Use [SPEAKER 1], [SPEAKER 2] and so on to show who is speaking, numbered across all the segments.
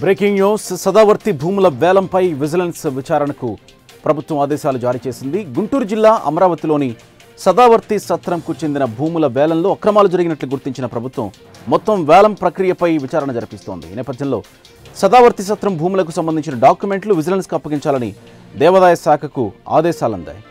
[SPEAKER 1] breaking news Sadavarthi భూముల వేలంపై vigilance విచారణకు ప్రభుత్వం ఆదేశాలు జారీ చేసింది గుంటూరు జిల్లా అమరావతిలోని సదావర్తి సత్రంకు చెందిన భూముల వేలంలో అక్రమాలు జరిగినట్లు గుర్తించిన ప్రభుత్వం మొత్తం వేలం ప్రక్రియపై విచారణ జరిపిస్తోంది ఈ నేపథ్యంలో సదావర్తి సత్రం భూములకు సంబంధించిన డాక్యుమెంట్లు విజిలెన్స్కు అప్పగించాలని దేవాదాయ శాఖకు ఆదేశాలందాయి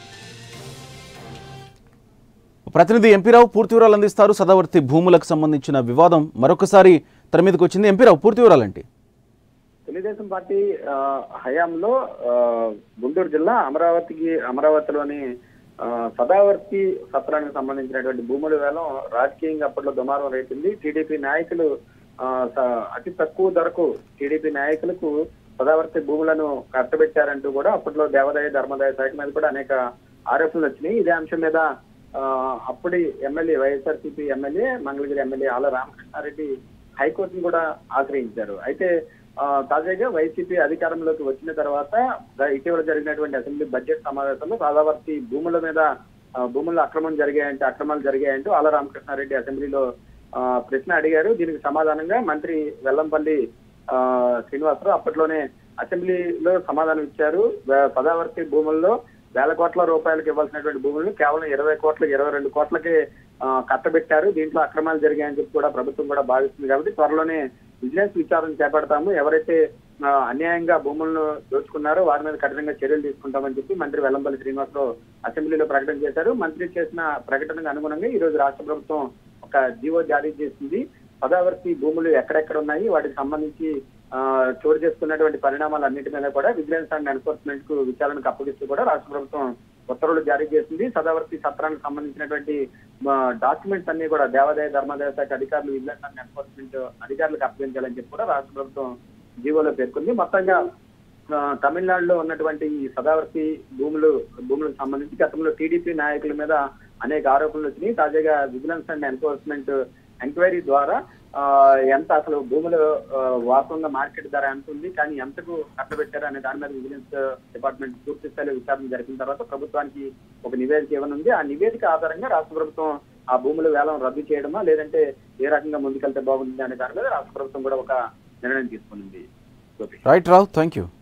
[SPEAKER 1] ప్రతినిధి ఎంపీరావు పూర్తి వివరాలు అందిస్తారు సదావర్తి భూములకు సంబంధించిన వివాదం మరొకసారి తెర మీదకి వచ్చింది ఎంపీరావు పూర్తి వివరాలేంటి
[SPEAKER 2] తెలుగుదేశం పార్టీ ఆ, హయాంలో ఆ, గుంటూరు జిల్లా అమరావతికి అమరావతిలోని ఆ, సదావర్తి సత్రానికి సంబంధించినటువంటి భూముల వేలం రాజకీయంగా అప్పట్లో దుమారం రేపింది టీడీపీ నాయకులు ఆ, స- అతి తక్కువ ధరకు టీడీపీ నాయకులకు సదావర్తి భూములను కట్టబెట్టారంటూ కూడా అప్పట్లో దేవాదాయ ధర్మదాయ శాఖ మీద కూడా అనేక ఆరోపణలు వచ్చినాయి ఇదే అంశం మీద ఆ, అప్పటి MLA YSRCP MLA Mangalagiri MLA Alla Ramakrishna Reddy హైకోర్టును కూడా ఆశ్రయించారు అయితే ఆ, తాజాగా వైసీపీ అధికారంలోకి వచ్చిన తర్వాత ద- ఇటీవల జరిగినటువంటి అసెంబ్లీ బడ్జెట్ సమావేశంలో సాదావర్తి భూముల మీద ఆ, భూముల్లో అక్రమం జరిగాయంటే అక్రమాలు జరిగాయంటూ ఆల రామకృష్ణారెడ్డి అసెంబ్లీలో ఆ, ప్రశ్న అడిగారు దీనికి సమాధానంగా మంత్రి వెల్లంపల్లి ఆ, శ్రీనివాసరావు అప్పట్లోనే అసెంబ్లీలో సమాధానం ఇచ్చారు వే- సదావర్తి భూముల్లో వేల కోట్ల రూపాయలకు ఇవ్వాల్సినటువంటి భూములను కేవలం ఇరవై కోట్ల ఇరవై రెండు కోట్లకే ఆ, కట్టబెట్టారు దీంట్లో అక్రమాలు జరిగాయని చెప్పి కూడా ప్రభుత్వం కూడా భావిస్తుంది కాబట్టి త్వరలోనే విజిలెన్స్ విచారణ చేపడతాము ఎవరైతే ఆ, అన్యాయంగా భూములను దోచుకున్నారో వారి మీద కఠినంగా చర్యలు తీసుకుంటామని చెప్పి మంత్రి వెల్లంపల్లి శ్రీనివాసరావు అసెంబ్లీలో ప్రకటన చేశారు మంత్రి చేసిన ప్రకటనకు అనుగుణంగా ఈ రోజు రాష్ట్ర ప్రభుత్వం ఒక జీవో జారీ చేసింది పదావర్తి భూములు ఎక్కడెక్కడ ఉన్నాయి వాటికి సంబంధించి ఆ, చోటు చేసుకున్నటువంటి పరిణామాలు అన్నిటి మీద కూడా విజిలెన్స్ అండ్ ఎన్ఫోర్స్మెంట్ కు విచారణకు అప్పగిస్తూ కూడా రాష్ట్ర ప్రభుత్వం ఉత్తర్వులు జారీ చేసింది సదావర్తి సత్రానికి సంబంధించినటువంటి డాక్యుమెంట్స్ అన్ని కూడా దేవాదాయ ధర్మాదాయ శాఖ అధికారులు విజిలెన్స్ అండ్ ఎన్ఫోర్స్మెంట్ అధికారులకు అప్పగించాలని చెప్పి కూడా రాష్ట్ర ప్రభుత్వం జీవోలో పేర్కొంది మొత్తంగా ఆ, తమిళనాడులో ఉన్నటువంటి ఈ సదావర్తి భూములు భూములకు సంబంధించి గతంలో టీడీపీ నాయకుల మీద అనేక ఆరోపణలు వచ్చినాయి తాజాగా విజిలెన్స్ అండ్ ఎన్ఫోర్స్మెంట్ ఎంక్వైరీ ద్వారా ఆ, ఎంత అసలు భూములు ఆ, వాస్తవంగా మార్కెట్ ధర ఎంత ఉంది కానీ ఎంతకు కట్టబెట్టారు అనే దాని మీద విజిలెన్స్ డిపార్ట్మెంట్ పూర్తి స్థాయిలో విచారణ జరిపిన తర్వాత ప్రభుత్వానికి ఒక నివేదిక ఇవ్వనుంది ఆ నివేదిక ఆధారంగా రాష్ట్ర ప్రభుత్వం ఆ భూముల వేలం రద్దు చేయడమా లేదంటే ఏ రకంగా ముందుకెళ్తే బాగుంది అనే దాని మీద రాష్ట్ర ప్రభుత్వం కూడా ఒక నిర్ణయం తీసుకునింది Gopi
[SPEAKER 1] right Rao thank you